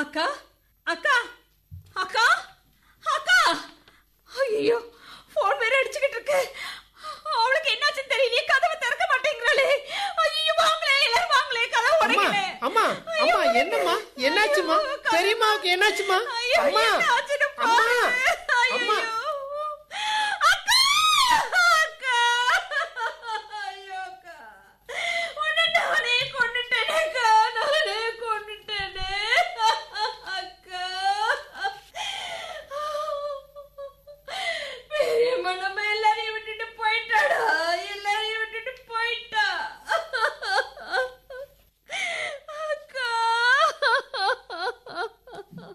அக்கா அக்கா அக்கா அக்கா ஐயோ போன் வேற அடிச்சுக்கிட்டு இருக்கு அவளுக்கு என்னாச்சுன்னு தெரியலையே கதவை திறக்க மாட்டேங்கிறாளே ஐயோ வாங்களே எல்லாரும் வாங்களே கதவை அம்மா உடைங்களே அம்மா ஐயோ, அம்மா என்னம்மா என்னாச்சுமா ஐயோ, பெரியம்மாவுக்கு என்னாச்சுமா ஐயோ, அம்மா என்னாச்சுன்னு அம்மா பாரு. அம்மா ஐயோ. அக்கா அக்கா ஐயோ அக்கா உன்னை நானே கொன்னுட்டேனேக்கா நானே கொன்னுட்டேனே அக்கா பெரியம்மா நம்ம எல்லாரையும் விட்டுட்டு போயிட்டாடா எல்லாரையும் விட்டுட்டு போயிட்டா அக்கா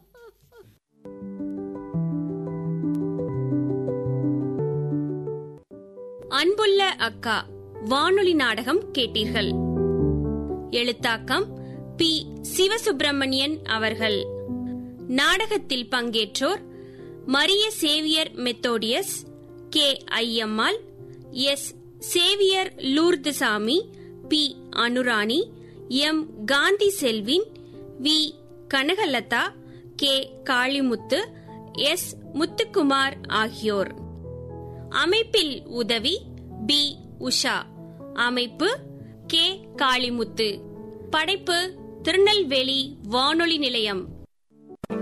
அன்புள்ள அக்கா வானொலி நாடகம் கேட்டீர்கள் எழுத்தாக்கம் பி சிவசுப்பிரமணியன் அவர்கள் நாடகத்தில் பங்கேற்றோர் Maria Xavier Methodius K Ayyammal S Xavier Lourdusamy P Anurani M Gandhi Selvin V Kanagalatha K Kalimuthu S Muthukumar ஆகியோர் அமைப்பில் உதவி பி உஷா அமைப்பு கே காளிமுத்து படைப்பு திருநெல்வேலி வானொலி நிலையம்